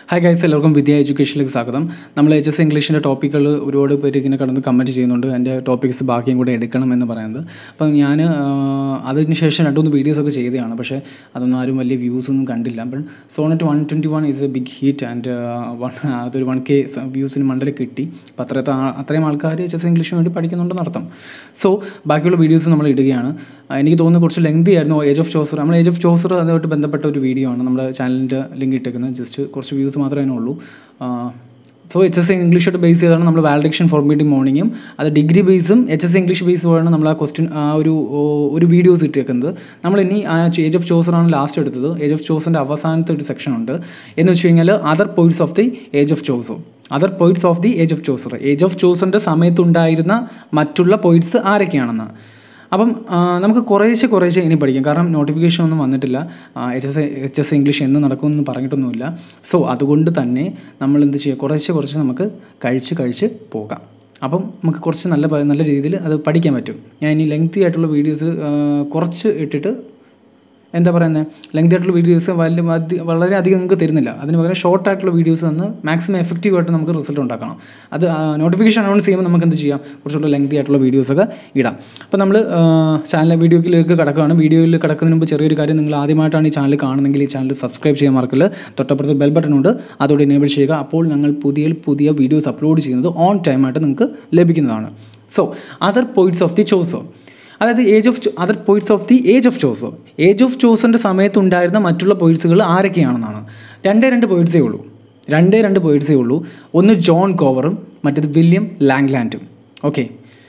Hi guys എല്ലാവർക്കും വിദ്യ എഡ്യൂക്കേഷനിലേക്ക് സ്വാഗതം നമ്മൾ എച്ച് എസ് ഇംഗ്ലീഷിൻ്റെ ടോപ്പിക്കുകൾ ഒരുപാട് പേര് ഇങ്ങനെ കടന്ന് കമൻറ്റ് ചെയ്യുന്നുണ്ട് എൻ്റെ ടോപ്പിക്സ് ബാക്കിയും കൂടെ എടുക്കണം എന്ന് പറയുന്നത് അപ്പം ഞാൻ അതിന് ശേഷം രണ്ട് മൂന്ന് വീഡിയോസ് ഒക്കെ ചെയ്തതാണ് പക്ഷേ അതൊന്നും ആരും വലിയ വ്യൂസ് ഒന്നും കണ്ടില്ല അപ്പം sonnet one twenty one is a big hit and one അതൊരു വൺ കെ വ്യൂസിന് മണ്ടൽ കിട്ടി അപ്പം അത്രത്തെ ആ- അത്രയും ആൾക്കാർ എച്ച് എസ് ഇംഗ്ലീഷിന് വേണ്ടി പഠിക്കുന്നുണ്ടെന്ന് അർത്ഥം സോ ബാക്കിയുള്ള വീഡിയോസ് നമ്മൾ ഇടുകയാണ് ആ, എനിക്ക് തോന്നുന്നു കുറച്ച് ലെങ്തി ആയിരുന്നു ഏജ് ഓഫ് ചോസർ നമ്മൾ ഏജ് ഓഫ് ചോസർ അതുമായിട്ട് ബന്ധപ്പെട്ട ഒരു വീഡിയോ ആണ് നമ്മുടെ ചാനലിൻ്റെ ലിങ്ക് ഇട്ടേക്കുന്നത് ജസ്റ്റ് കുറച്ച് വ്യൂസ് മാത്രമേ ഉള്ളൂ സോ എച്ച് എസ് ഇംഗ്ലീഷോട്ട് ബേസ് ചെയ്താണ് നമ്മൾ വാലിഡേഷൻ ഫോർമേറ്റിംഗ് മോർണിംഗും അത് ഡിഗ്രി ബേസും എച്ച് എസ് ഇംഗ്ലീഷ് ബേസ് ആണ് നമ്മൾ ആ ക്വസ്റ്റ്യൻ ആ ഒരു ഓ, ഒരു വീഡിയോസ് ഇട്ടേക്കുന്നത് നമ്മൾ ഇനി ആ ഏജ് ഓഫ് ചോസറാണ് ലാസ്റ്റ് എടുത്തത് ഏജ് ഓഫ് ചോസറിൻ്റെ അവസാനത്തെ ഒരു സെക്ഷൻ ഉണ്ട് എന്ന് വെച്ച് കഴിഞ്ഞാൽ other points of the age of Chaucer other points of the age of Chaucer age of ചോസറിൻ്റെ സമയത്തുണ്ടായിരുന്ന മറ്റുള്ള പോയിന്റ്സ് ആരൊക്കെയാണെന്ന് അപ്പം ആ, നമുക്ക് കുറേശ്ശെ കുറേശ്ശെ ഇനി പഠിക്കാം കാരണം നോട്ടിഫിക്കേഷൻ ഒന്നും വന്നിട്ടില്ല H S H S English എന്ന് നടക്കുമെന്ന് പറഞ്ഞിട്ടൊന്നുമില്ല സോ അതുകൊണ്ട് തന്നെ നമ്മൾ എന്ത് ചെയ്യുക കുറേശ്ശെ കുറച്ച് നമുക്ക് കഴിച്ച് കഴിച്ച് പോകാം അപ്പം നമുക്ക് കുറച്ച് നല്ല പ- നല്ല രീതിയിൽ അത് പഠിക്കാൻ പറ്റും ഞാൻ ഇനി ലെങ്തി ആയിട്ടുള്ള വീഡിയോസ് കുറച്ച് ഇട്ടിട്ട് എന്താ പറയുന്നത് ലെങ്തി ആയിട്ടുള്ള വീഡിയോസ് വലിയ അധി- വളരെ അധികം നിങ്ങൾക്ക് തരുന്നില്ല അതിന് പകരം ഷോർട്ട് ആയിട്ടുള്ള വീഡിയോസ് തന്ന് മാക്സിമം എഫക്റ്റീവ് ആയിട്ട് നമുക്ക് റിസൾട്ട് ഉണ്ടാക്കണം അത് നോട്ടിഫിക്കേഷൻ അനൗൺസ് ചെയ്യുമ്പോൾ നമുക്ക് എന്ത് ചെയ്യാം കുറച്ചുകൂടെ ലെങ്തി ആയിട്ടുള്ള വീഡിയോസൊക്കെ ഇടാം അപ്പോൾ നമ്മൾ ചാനൽ വീഡിയോയിലേക്ക് കിടക്കുകയാണ് വീഡിയോയിൽ കിടക്കുന്നതിന് മുമ്പ് ചെറിയൊരു കാര്യം നിങ്ങൾ ആദ്യമായിട്ടാണ് ഈ ചാനൽ കാണുന്നതെങ്കിൽ ഈ ചാനൽ സബ്സ്ക്രൈബ് ചെയ്യാൻ മറക്കല്ല തൊട്ടപ്പുറത്ത് ബെൽ ബട്ടൺ ഉണ്ട് അതോടെ എനേബിൾ ചെയ്യുക അപ്പോൾ ഞങ്ങൾ പുതിയ പുതിയ വീഡിയോസ് അപ്ലോഡ് ചെയ്യുന്നത് ഓൺ ടൈമായിട്ട് നിങ്ങൾക്ക് ലഭിക്കുന്നതാണ് so other points of the Chaucer അതായത് age of other points of the age of Chaucer age of ചോസറിൻ്റെ സമയത്തുണ്ടായിരുന്ന മറ്റുള്ള പോയിന്റ്സുകൾ ആരൊക്കെയാണെന്നാണ് രണ്ടേ രണ്ട് പോയിന്റ്സേ ഉള്ളൂ രണ്ടേ രണ്ട് പോയിന്റ്സേ ഉള്ളൂ ഒന്ന് ജോൺ കോവറും മറ്റേത് വില്യം ലാംഗ്ലാൻഡും ഓക്കെ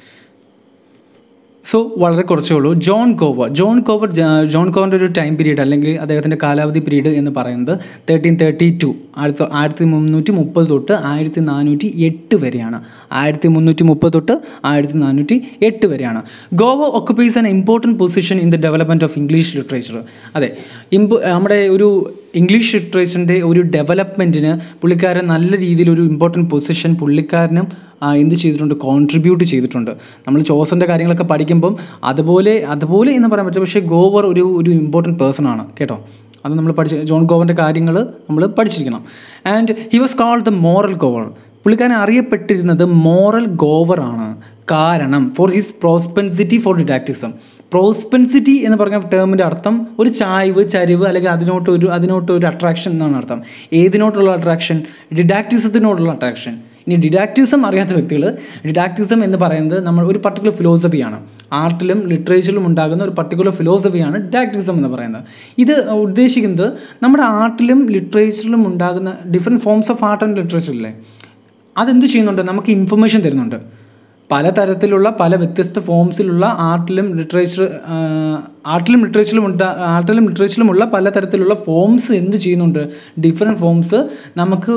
സോ വളരെ കുറച്ചേ ഉള്ളൂ ജോൺ കോവർ ജോൺ കോവർ ജ- ജോൺ കോവറിൻ്റെ ഒരു ടൈം പീരീഡ് അല്ലെങ്കിൽ അദ്ദേഹത്തിൻ്റെ കാലാവധി പീരീഡ് എന്ന് പറയുന്നത് തേർട്ടീൻ തേർട്ടി ടു ആയിരത്തി ആയിരത്തി മുന്നൂറ്റി മുപ്പത് തൊട്ട് ആയിരത്തി നാനൂറ്റി എട്ട് വരെയാണ് ആയിരത്തി മുന്നൂറ്റി മുപ്പത് തൊട്ട് ആയിരത്തി നാനൂറ്റി എട്ട് വരെയാണ് Gower occupies an important position in the development of English literature അതെ ഇമ്പോ നമ്മുടെ ഒരു ഇംഗ്ലീഷ് ലിറ്ററേച്ചറിൻ്റെ ഒരു ഡെവലപ്മെൻറ്റിന് പുള്ളിക്കാരൻ നല്ല രീതിയിൽ ഒരു ഇമ്പോർട്ടൻറ്റ് പൊസിഷൻ പുള്ളിക്കാരനും ആ, എന്ത് ചെയ്തിട്ടുണ്ട് കോൺട്രിബ്യൂട്ട് ചെയ്തിട്ടുണ്ട് നമ്മൾ ചോസൻ്റെ കാര്യങ്ങളൊക്കെ പഠിക്കുമ്പം അതുപോലെ അതുപോലെ എന്ന് പറയാൻ പറ്റില്ല പക്ഷേ ഗോവർ ഒരു ഒരു ഇമ്പോർട്ടൻറ്റ് പേഴ്സൺ ആണ് കേട്ടോ അത് നമ്മൾ പഠിച്ച ജോൺ ഗോവറിൻ്റെ കാര്യങ്ങൾ നമ്മൾ പഠിച്ചിരിക്കണം and he was called the moral Gower പുള്ളിക്കാരൻ അറിയപ്പെട്ടിരുന്നത് മോറൽ ഗോവർ ആണ് കാരണം for his propensity for didacticism propensity എന്ന് പറഞ്ഞ ടേമിൻ്റെ അർത്ഥം ഒരു ചായ്വ് ചരിവ് അല്ലെങ്കിൽ അതിനോട്ട് ഒരു അതിനോട്ട് ഒരു അട്രാക്ഷൻ എന്നാണ് അർത്ഥം ഏതിനോട്ടുള്ള അട്രാക്ഷൻ ഡിഡാക്ടിസത്തിനോടുള്ള അട്രാക്ഷൻ ഇനി ഡിഡാക്ടിസം അറിയാത്ത വ്യക്തികൾ ഡിഡാക്ടിസം എന്ന് പറയുന്നത് നമ്മൾ ഒരു പർട്ടിക്കുലർ ഫിലോസഫിയാണ് ആർട്ടിലും ലിറ്ററേച്ചറിലും ഉണ്ടാകുന്ന ഒരു പർട്ടിക്കുലർ ഫിലോസഫിയാണ് ഡിഡാക്ടിസം എന്ന് പറയുന്നത് ഇത് ഉദ്ദേശിക്കുന്നത് നമ്മുടെ ആർട്ടിലും ലിറ്ററേച്ചറിലും ഉണ്ടാകുന്ന different forms of art and ലിറ്ററേച്ചറില്ലേ അതെന്ത് ചെയ്യുന്നുണ്ട് നമുക്ക് ഇൻഫർമേഷൻ തരുന്നുണ്ട് പലതരത്തിലുള്ള പല വ്യത്യസ്ത ഫോംസിലുള്ള ആർട്ടിലും ലിറ്ററേച്ചർ ആർട്ടിലും ലിറ്ററേച്ചറിലും ഉണ്ടാ ആർട്ടിലും ലിറ്ററേച്ചറിലുമുള്ള പലതരത്തിലുള്ള ഫോംസ് എന്ത് ചെയ്യുന്നുണ്ട് ഡിഫറെൻറ്റ് ഫോംസ് നമുക്ക്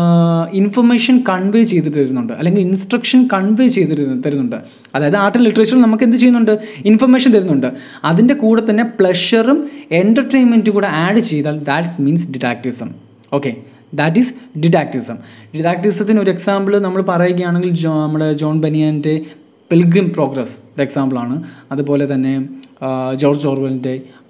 ഇൻഫർമേഷൻ കൺവേ ചെയ്ത് തരുന്നുണ്ട് അല്ലെങ്കിൽ ഇൻസ്ട്രക്ഷൻ കൺവേ ചെയ്ത് തരു- തരുന്നുണ്ട് അതായത് ആർട്ട് ആൻഡ് ലിറ്ററേച്ചറിൽ നമുക്ക് എന്ത് ചെയ്യുന്നുണ്ട് ഇൻഫർമേഷൻ തരുന്നുണ്ട് അതിൻ്റെ കൂടെ തന്നെ പ്ലഷറും എൻ്റർടൈൻമെൻറ്റും കൂടെ ആഡ് ചെയ്താൽ that's means didacticism okay that is didacticism ഡിഡാക്ടിസത്തിന് ഒരു എക്സാമ്പിൾ നമ്മൾ പറയുകയാണെങ്കിൽ ജോ നമ്മുടെ ജോൺ ബനിയൻ്റെ പിൽഗ്രിം പ്രോഗ്രസ് ഒരു എക്സാമ്പിളാണ് അതുപോലെ തന്നെ ആ, ജോർജ് ഓർവലിൻ്റെ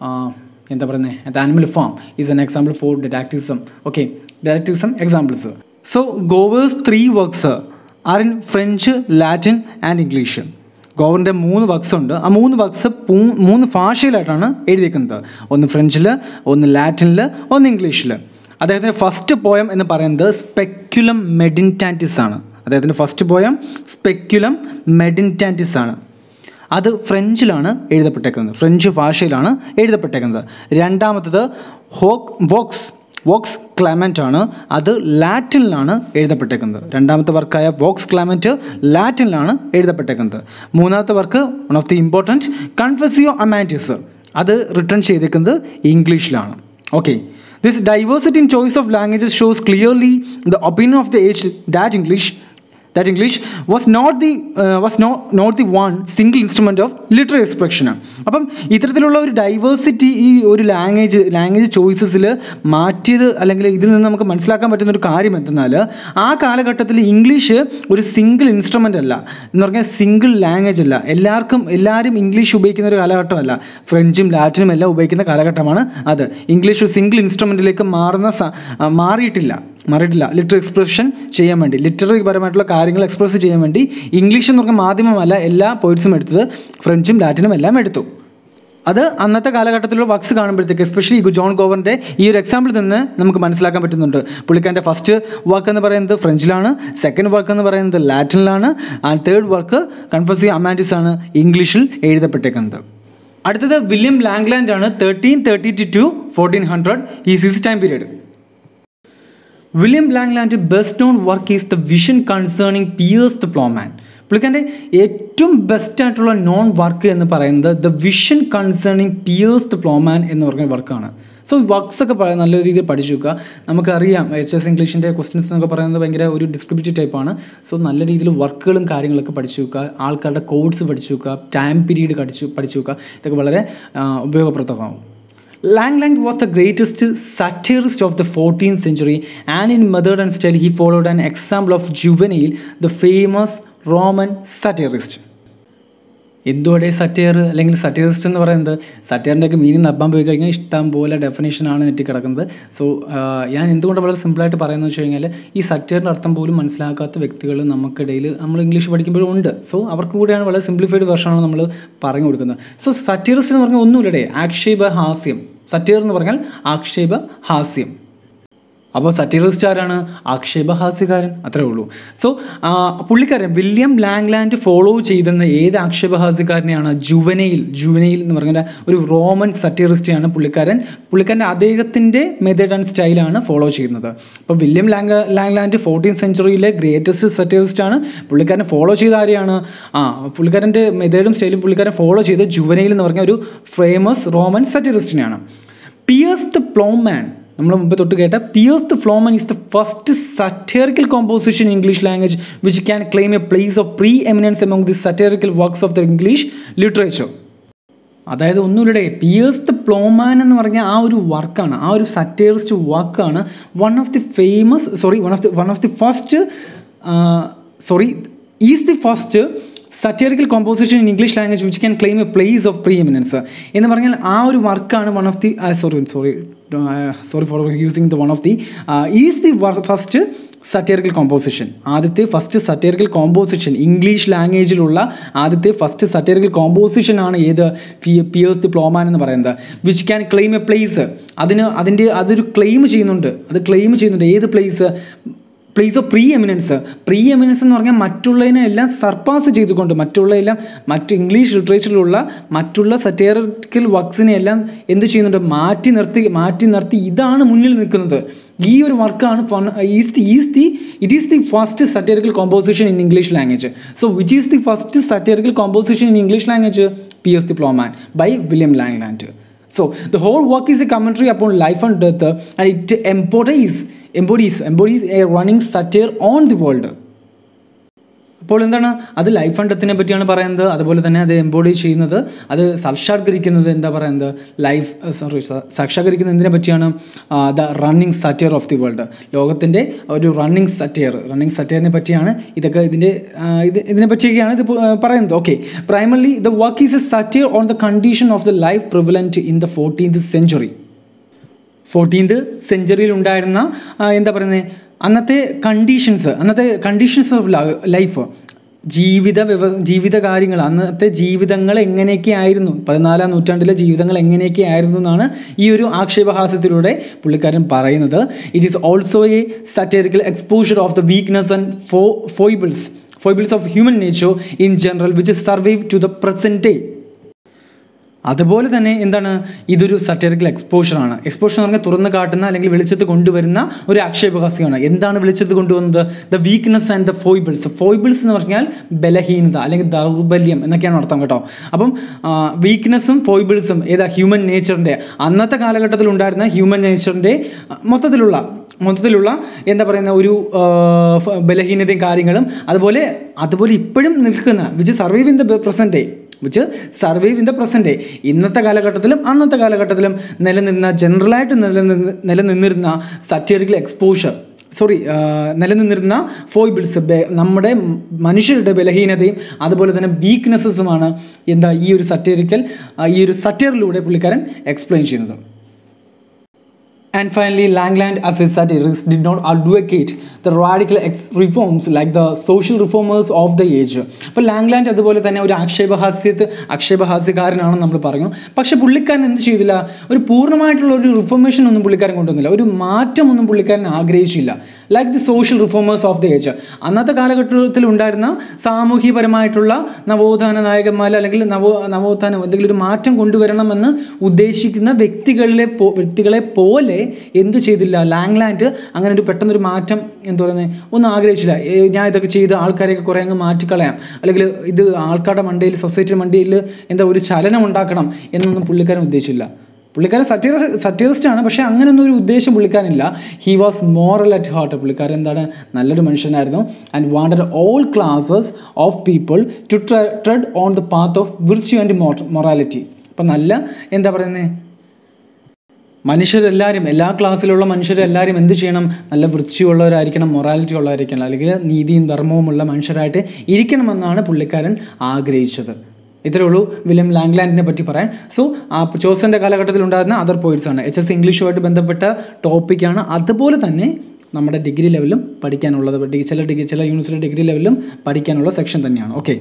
എന്താ പറയുന്നത് the animal farm is an example for didacticism okay didacticism examples so Gower's three works are in French Latin and English ഗോവറിൻ്റെ മൂന്ന് വർക്ക്സ് ഉണ്ട് ആ മൂന്ന് വർക്ക്സ് മൂന്ന് ഭാഷയിലായിട്ടാണ് എഴുതിയിരിക്കുന്നത് ഒന്ന് ഫ്രഞ്ചിൽ ഒന്ന് ലാറ്റിനിൽ ഒന്ന് ഇംഗ്ലീഷിൽ അദ്ദേഹത്തിൻ്റെ ഫസ്റ്റ് പോയം എന്ന് പറയുന്നത് സ്പെക്യുലം മെഡിൻറ്റാൻറ്റിസ് ആണ് അദ്ദേഹത്തിൻ്റെ ഫസ്റ്റ് പോയം സ്പെക്യുലം മെഡിൻറ്റാൻറ്റിസ് ആണ് അത് ഫ്രഞ്ചിലാണ് എഴുതപ്പെട്ടേക്കുന്നത് ഫ്രഞ്ച് ഭാഷയിലാണ് എഴുതപ്പെട്ടേക്കുന്നത് രണ്ടാമത്തത് ഹോക്ക് വോക്സ് വോക്സ് ക്ലാമൻ്റ് ആണ് അത് ലാറ്റിനിലാണ് എഴുതപ്പെട്ടേക്കുന്നത് രണ്ടാമത്തെ വർക്കായ വോക്സ് ക്ലാമൻറ്റ് ലാറ്റിനിലാണ് എഴുതപ്പെട്ടേക്കുന്നത് മൂന്നാമത്തെ work one of the important Confessio Amantis അത് റിട്ടേൺ ചെയ്തേക്കുന്നത് ഇംഗ്ലീഷിലാണ് okay this diversity in choice of languages shows clearly the opinion of the age that English that English was not the uh, was not not the one single instrument of literary expression അപ്പം ഇത്തരത്തിലുള്ള ഒരു diversity ഈ ഒരു language language ചോയ്സസിൽ മാറ്റിയത് അല്ലെങ്കിൽ ഇതിൽ നിന്ന് നമുക്ക് മനസ്സിലാക്കാൻ പറ്റുന്ന ഒരു കാര്യം എന്തെന്നാൽ ആ കാലഘട്ടത്തിൽ ഇംഗ്ലീഷ് ഒരു സിംഗിൾ ഇൻസ്ട്രുമെൻ്റ് അല്ല എന്ന് പറഞ്ഞാൽ സിംഗിൾ ലാംഗ്വേജ് അല്ല എല്ലാവർക്കും എല്ലാവരും ഇംഗ്ലീഷ് ഉപയോഗിക്കുന്ന ഒരു കാലഘട്ടമല്ല ഫ്രഞ്ചും ലാറ്റിനും എല്ലാം ഉപയോഗിക്കുന്ന കാലഘട്ടമാണ് അത് ഇംഗ്ലീഷ് ഒരു സിംഗിൾ ഇൻസ്ട്രുമെൻറ്റിലേക്ക് മാറുന്ന സ- ആ, മാറിയിട്ടില്ല മാറിയിട്ടില്ല ലിറ്റർ എക്സ്പ്രഷൻ ചെയ്യാൻ വേണ്ടി ലിറ്റററി പരമായിട്ടുള്ള കാര്യങ്ങൾ എക്സ്പ്രസ് ചെയ്യാൻ വേണ്ടി ഇംഗ്ലീഷ് എന്ന് പറഞ്ഞ മാധ്യമമല്ല എല്ലാ പോയിറ്റ്സും എടുത്തത് ഫ്രഞ്ചും ലാറ്റിനും എല്ലാം എടുത്തു അത് അന്നത്തെ കാലഘട്ടത്തിലുള്ള വർക്ക്സ് കാണുമ്പോഴത്തേക്ക് എസ്പെഷ്യലി ജോൺ ഗോവറിൻ്റെ ഈ ഒരു എക്സാമ്പിൾ നിന്ന് നമുക്ക് മനസ്സിലാക്കാൻ പറ്റുന്നുണ്ട് പുള്ളിക്കാരൻ്റെ ഫസ്റ്റ് വർക്ക് എന്ന് പറയുന്നത് ഫ്രഞ്ചിലാണ് സെക്കൻഡ് വർക്ക് എന്ന് പറയുന്നത് ലാറ്റിനിലാണ് and third work Confessio Amantis ആണ് ഇംഗ്ലീഷിൽ എഴുതപ്പെട്ടേക്കുന്നത് അടുത്തത് വില്യം ലാംഗ്ലാൻഡ് ആണ് thirteen thirty two to fourteen hundred ഈ six time period William Langland best known work is the vision concerning Piers the Plowman പുള്ളിക്കാരൻ്റെ ഏറ്റവും ബെസ്റ്റ് ആയിട്ടുള്ള നോൺ വർക്ക് എന്ന് പറയുന്നത് the vision concerning Piers the Plowman എന്ന് പറഞ്ഞ വർക്കാണ് സോ വർക്ക്സ് ഒക്കെ പ- നല്ല രീതിയിൽ പഠിച്ചു വെക്കുക നമുക്കറിയാം എച്ച് എസ് ഇംഗ്ലീഷിൻ്റെ ക്വസ്റ്റ്യൻസ് എന്നൊക്കെ പറയുന്നത് ഭയങ്കര ഒരു ഡിസ്ക്രിപ്റ്റീവ് ടൈപ്പാണ് സോ നല്ല രീതിയിൽ വർക്കുകളും കാര്യങ്ങളൊക്കെ പഠിച്ചു വെക്കുക ആൾക്കാരുടെ കോഡ്സ് പഠിച്ചു വെക്കുക ടൈം പീരീഡ് പഠിച്ചു പഠിച്ചു വെക്കുക ഇതൊക്കെ വളരെ ആ, ഉപയോഗപ്രദമാകും Langland was the greatest satirist of the 14th century, and in method and style, he followed an example of Juvenal, the famous Roman satirist. എന്തുവിടെ സറ്റയർ അല്ലെങ്കിൽ സറ്റയറിസ്റ്റ് എന്ന് പറയുന്നത് സറ്റയറിൻ്റെ ഒക്കെ മീനിങ് നബ്ബാൻ പോയി കഴിഞ്ഞാൽ ഇഷ്ടം പോലെ ഡെഫിനേഷനാണ് നെറ്റി കിടക്കുന്നത് സോ ഞാൻ എന്തുകൊണ്ട് വളരെ സിമ്പിളായിട്ട് പറയുന്നത് വെച്ച് കഴിഞ്ഞാൽ ഈ സറ്റയറിൻ്റെ അർത്ഥം പോലും മനസ്സിലാക്കാത്ത വ്യക്തികൾ നമുക്കിടയിൽ നമ്മൾ ഇംഗ്ലീഷ് പഠിക്കുമ്പോഴും ഉണ്ട് സോ അവർക്ക് കൂടിയാണ് വളരെ സിംപ്ലിഫൈഡ് വെർഷനാണ് നമ്മൾ പറഞ്ഞു കൊടുക്കുന്നത് സോ സറ്റയറിസ്റ്റ് എന്ന് പറഞ്ഞാൽ ഒന്നുമില്ലടേ ആക്ഷേപ ഹാസ്യം സറ്റയർ എന്ന് പറഞ്ഞാൽ ആക്ഷേപ ഹാസ്യം അപ്പോൾ സറ്റീറിസ്റ്റ് ആരാണ് ആക്ഷേപഹാസ്യകാരൻ അത്രേ ഉള്ളൂ സോ പുള്ളിക്കാരൻ വില്യം ലാംഗ്ലാൻഡ് ഫോളോ ചെയ്തെന്ന ഏത് ആക്ഷേപഹാസ്യക്കാരനെയാണ് ജുവനയിൽ ജുവനയിൽ എന്ന് പറഞ്ഞ ഒരു റോമൻ സറ്റീറിസ്റ്റിയാണ് പുള്ളിക്കാരൻ പുള്ളിക്കാരൻ്റെ അദ്ദേഹത്തിൻ്റെ മെത്തേഡ് ആൻഡ് സ്റ്റൈലാണ് ഫോളോ ചെയ്യുന്നത് അപ്പോൾ വില്യം ലാംഗ് ലാംഗ്ലാൻഡ് ഫോർട്ടീൻ സെഞ്ചുറിയിലെ ഗ്രേറ്റസ്റ്റ് സറ്റീറിസ്റ്റ് ആണ് പുള്ളിക്കാരൻ ഫോളോ ചെയ്ത ആരെയാണ് ആ പുള്ളിക്കാരൻ്റെ മെത്തേഡും സ്റ്റൈലും പുള്ളിക്കാരൻ ഫോളോ ചെയ്ത ജുവനയിൽ എന്ന് പറഞ്ഞ ഒരു ഫേമസ് റോമൻ സറ്റീറിസ്റ്റിനെയാണ് പിയേഴ്സ് ദ പ്ലോമാൻ നമ്മൾ മുമ്പ് തൊട്ട് കേട്ട Piers the Plowman is the first satirical composition in English language which can claim a place of preeminence among the satirical works of the English literature അതായത് ഒന്നുമില്ലേ Pierce the Plowman എന്ന് പറഞ്ഞ ആ ഒരു വർക്കാണ് ആ ഒരു സറ്റേറിസ്റ്റ് വർക്കാണ് one of the famous sorry one of the one of the first sorry is the first satirical composition in English language which can claim a place of preeminence എന്ന് പറഞ്ഞാൽ ആ ഒരു വർക്കാണ് one of the sorry sorry sorry for using the one of the is the first satirical composition ആദ്യത്തെ first satirical composition English ലാംഗ്വേജിലുള്ള ആദ്യത്തെ first satirical composition ആണ് ഏത് പിയേഴ്സ് ദി പ്ലോമാൻ എന്ന് പറയുന്നത് which can claim a place അതിന് അതിൻ്റെ അതൊരു ക്ലെയിം ചെയ്യുന്നുണ്ട് അത് ക്ലെയിം ചെയ്യുന്നുണ്ട് ഏത് place place of preeminence preeminence എന്ന് പറഞ്ഞാൽ മറ്റുള്ളതിനെ എല്ലാം സർപ്പാസ് ചെയ്തുകൊണ്ട് മറ്റുള്ളതെല്ലാം മറ്റു ഇംഗ്ലീഷ് ലിറ്ററേച്ചറിലുള്ള മറ്റുള്ള സറ്റേറിക്കൽ വർക്ക്സിനെ എല്ലാം എന്ത് ചെയ്യുന്നുണ്ട് മാറ്റി നിർത്തി മാറ്റി നിർത്തി ഇതാണ് മുന്നിൽ നിൽക്കുന്നത് ഈ ഒരു വർക്കാണ് is the is the it is the first satirical composition in English language so which is the first satirical composition in English language P S the Plowman by William Langland So the whole work is a commentary upon life and death, uh, and it embodies embodies embodies a running satire on the world. അപ്പോൾ എന്താണ് അത് life and ഡെത്തിനെ പറ്റിയാണ് പറയുന്നത് അതുപോലെ തന്നെ അത് embody ചെയ്യുന്നത് അത് സാക്ഷാത്കരിക്കുന്നത് എന്താ പറയുന്നത് ലൈഫ് സോറി സാക്ഷാത്കരിക്കുന്നത് എന്തിനെ പറ്റിയാണ് the running satire of the world ലോകത്തിൻ്റെ ഒരു റണ്ണിങ് സറ്റിയർ റണ്ണിങ് സറ്റിയറിനെ പറ്റിയാണ് ഇതൊക്കെ ഇതിൻ്റെ ആ, ഇത് ഇതിനെ പറ്റിയൊക്കെയാണ് ഇത് പ- ആ, പറയുന്നത് okay primarily the work is a satire on the condition of the life prevalent in the fourteenth century fourteenth സെഞ്ചുറിയിൽ ഉണ്ടായിരുന്ന ആ, എന്താ പറയുന്നത് അന്നത്തെ കണ്ടീഷൻസ് അന്നത്തെ കണ്ടീഷൻസ് ഓഫ് ലൈഫ് ജീവിത വ്യവ ജീവിത കാര്യങ്ങൾ അന്നത്തെ ജീവിതങ്ങൾ എങ്ങനെയൊക്കെ ആയിരുന്നു പതിനാലാം നൂറ്റാണ്ടിലെ ജീവിതങ്ങൾ എങ്ങനെയൊക്കെ ആയിരുന്നു എന്നാണ് ഈ ഒരു ആക്ഷേപഹാസ്യത്തിലൂടെ പുള്ളിക്കാരൻ പറയുന്നത് it is also a satirical exposure of the weakness and ഫോ foibles foibles of human nature in general which survive to the present day അതുപോലെ തന്നെ എന്താണ് ഇതൊരു സറ്ററിക്കൽ എക്സ്പോഷറാണ് എക്സ്പോഷർ എന്ന് പറഞ്ഞാൽ തുറന്നു കാട്ടുന്ന അല്ലെങ്കിൽ വെളിച്ചത്ത് കൊണ്ടുവരുന്ന ഒരു ആക്ഷേപഹാസ്യമാണ് എന്താണ് വെളിച്ചത്ത് കൊണ്ടുവന്നത് the weakness and the foibles foibles എന്ന് പറഞ്ഞാൽ ബലഹീനത അല്ലെങ്കിൽ ദൗർബല്യം എന്നൊക്കെയാണ് അർത്ഥം കേട്ടോ അപ്പം വീക്ക്നെസ്സും ഫോയിബിൾസും ഏതാ ഹ്യൂമൻ നേച്ചറിൻ്റെ അന്നത്തെ കാലഘട്ടത്തിൽ ഉണ്ടായിരുന്ന ഹ്യൂമൻ നേച്ചറിൻ്റെ മൊത്തത്തിലുള്ള മൊത്തത്തിലുള്ള എന്താ പറയുന്ന ഒരു ആ, ഫ- ബലഹീനതയും കാര്യങ്ങളും അതുപോലെ അതുപോലെ ഇപ്പോഴും നിൽക്കുന്ന which survive in the present day which survive in the present day ഇന്നത്തെ കാലഘട്ടത്തിലും അന്നത്തെ കാലഘട്ടത്തിലും നിലനിന്ന ജനറലായിട്ട് നിലനിന്ന് നിലനിന്നിരുന്ന സറ്റീറിക്കൽ എക്സ്പോഷർ സോറി നിലനിന്നിരുന്ന ഫോയിബിൾസ് നമ്മുടെ മനുഷ്യരുടെ ബലഹീനതയും അതുപോലെ തന്നെ വീക്ക്നെസ്സസുമാണ് എന്താ ഈ ഒരു സറ്റീറിക്കൽ ഈ ഒരു സറ്റീറിലൂടെ പുള്ളിക്കാരൻ എക്സ്പ്ലെയിൻ ചെയ്യുന്നത് And finally, Langland as a satirist did not advocate the radical ex- reforms like the social reformers of the age. അപ്പോൾ ലാംഗ്ലാൻഡ് അതുപോലെ തന്നെ ഒരു ആക്ഷേപഹാസ്യത്ത് ആക്ഷേപഹാസ്യക്കാരനാണെന്ന് നമ്മൾ പറഞ്ഞു പക്ഷെ പുള്ളിക്കാരൻ എന്ത് ചെയ്തില്ല ഒരു പൂർണ്ണമായിട്ടുള്ള ഒരു റിഫോർമേഷൻ ഒന്നും പുള്ളിക്കാരൻ കൊണ്ടുവന്നില്ല ഒരു മാറ്റമൊന്നും പുള്ളിക്കാരൻ ആഗ്രഹിച്ചില്ല like the social reformers of the age അന്നത്തെ കാലഘട്ടത്തിൽ ഉണ്ടായിരുന്ന സാമൂഹ്യപരമായിട്ടുള്ള നവോത്ഥാന നായകന്മാർ അല്ലെങ്കിൽ നവോ നവോത്ഥാനം എന്തെങ്കിലും ഒരു മാറ്റം കൊണ്ടുവരണമെന്ന് ഉദ്ദേശിക്കുന്ന വ്യക്തികളിലെ പോ വ്യക്തികളെ പോലെ എന്തു ചെയ്തില്ല ലാംഗ്ലാൻഡ് അങ്ങനെ ഒരു പെട്ടെന്നൊരു മാറ്റം എന്താ പറയുന്നത് ഒന്നും ആഗ്രഹിച്ചില്ല ഏ, ഞാൻ ഇതൊക്കെ ചെയ്ത് ആൾക്കാരെയൊക്കെ കുറേ അങ്ങ് മാറ്റിക്കളയാം അല്ലെങ്കിൽ ഇത് ആൾക്കാരുടെ മണ്ടയിൽ സൊസൈറ്റിയുടെ മണ്ടയിൽ എന്താ ഒരു ചലനം ഉണ്ടാക്കണം എന്നൊന്നും പുള്ളിക്കാരൻ ഉദ്ദേശിച്ചില്ല പുള്ളിക്കാരൻ സറ്റീറസ് സറ്റീറിസ്റ്റ് ആണ് പക്ഷേ അങ്ങനെയൊന്നും ഒരു ഉദ്ദേശം പുള്ളിക്കാരനില്ല he was moral at heart പുള്ളിക്കാരൻ എന്താണ് നല്ലൊരു മനുഷ്യനായിരുന്നു and wanted all classes of people to tread on the path of virtue and morality അപ്പം നല്ല എന്താ പറയുന്നത് മനുഷ്യരെല്ലാവരും എല്ലാ ക്ലാസ്സിലുള്ള മനുഷ്യരെല്ലാവരും എന്ത് ചെയ്യണം നല്ല വൃത്തിയുള്ളവരായിരിക്കണം മൊറാലിറ്റി ഉള്ളവരായിരിക്കണം അല്ലെങ്കിൽ നീതിയും ധർമ്മവുമുള്ള മനുഷ്യരായിട്ട് ഇരിക്കണമെന്നാണ് പുള്ളിക്കാരൻ ആഗ്രഹിച്ചത് ഇത്രേ ഉള്ളൂ വില്യം ലാംഗ്ലാൻഡിനെ പറ്റി പറയാൻ സോ ആ ചോസൻ്റെ കാലഘട്ടത്തിൽ ഉണ്ടായിരുന്ന അതർ പോയിറ്റ്സ് ആണ് എച്ച് എസ് ഇംഗ്ലീഷുമായിട്ട് ബന്ധപ്പെട്ട ടോപ്പിക്കാണ് അതുപോലെ തന്നെ നമ്മുടെ ഡിഗ്രി ലെവലിലും പഠിക്കാനുള്ളത് ഡി- ചില ഡിഗ്രി ചില യൂണിവേഴ്സിറ്റി ഡിഗ്രി ലെവലിലും പഠിക്കാനുള്ള സെക്ഷൻ തന്നെയാണ് ഓക്കെ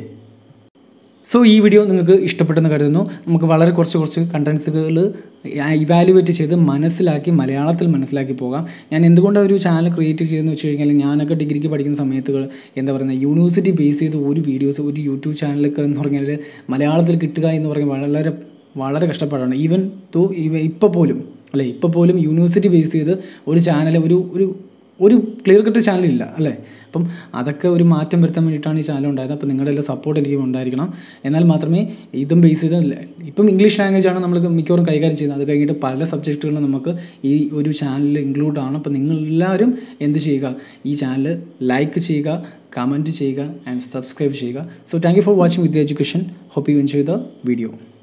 സോ ഈ വീഡിയോ നിങ്ങൾക്ക് ഇഷ്ടപ്പെട്ടെന്ന് കരുതുന്നു നമുക്ക് വളരെ കുറച്ച് കുറച്ച് കണ്ടൻസുകൾ ഇവാലുവേറ്റ് ചെയ്ത് മനസ്സിലാക്കി മലയാളത്തിൽ മനസ്സിലാക്കി പോകാം ഞാൻ എന്തുകൊണ്ടാണ് ഒരു ചാനൽ ക്രിയേറ്റ് ചെയ്തതെന്ന് വെച്ച് കഴിഞ്ഞാൽ ഞാനൊക്കെ ഡിഗ്രിക്ക് പഠിക്കുന്ന സമയത്തുകൾ എന്താ പറയുന്നത് യൂണിവേഴ്സിറ്റി ബേസ് ചെയ്ത് ഒരു വീഡിയോസ് ഒരു യൂട്യൂബ് ചാനലൊക്കെ എന്ന് പറഞ്ഞാൽ മലയാളത്തിൽ കിട്ടുക എന്ന് പറയുമ്പോൾ വളരെ വളരെ കഷ്ടപ്പാടാണ് ഈവൻ തോ ഇപ്പോൾ പോലും അല്ലേ ഇപ്പോൾ പോലും യൂണിവേഴ്സിറ്റി ബേസ് ചെയ്ത് ഒരു ചാനൽ ഒരു ഒരു ഒരു ക്ലിയർ കട്ട് ചാനലില്ല അല്ലേ അപ്പം അതൊക്കെ ഒരു മാറ്റം വരുത്താൻ വേണ്ടിയിട്ടാണ് ഈ ചാനൽ ഉണ്ടായത് അപ്പോൾ നിങ്ങളുടെ എല്ലാം സപ്പോർട്ട് എനിക്ക് ഉണ്ടായിരിക്കണം എന്നാൽ മാത്രമേ ഇതും ബേസ് ചെയ്ത് ല- ഇപ്പം ഇംഗ്ലീഷ് ലാംഗ്വേജ് ആണ് നമ്മൾ മിക്കവാറും കൈകാര്യം ചെയ്യുന്നത് അത് കഴിഞ്ഞിട്ട് പല സബ്ജക്റ്റുകളും നമുക്ക് ഈ ഒരു ചാനലിൽ ഇൻക്ലൂഡ് ആണ് അപ്പോൾ നിങ്ങളെല്ലാവരും എന്ത് ചെയ്യുക ഈ ചാനൽ ലൈക്ക് ചെയ്യുക കമൻറ്റ് ചെയ്യുക ആൻഡ് സബ്സ്ക്രൈബ് ചെയ്യുക so thank you for watching with education hope you enjoy the video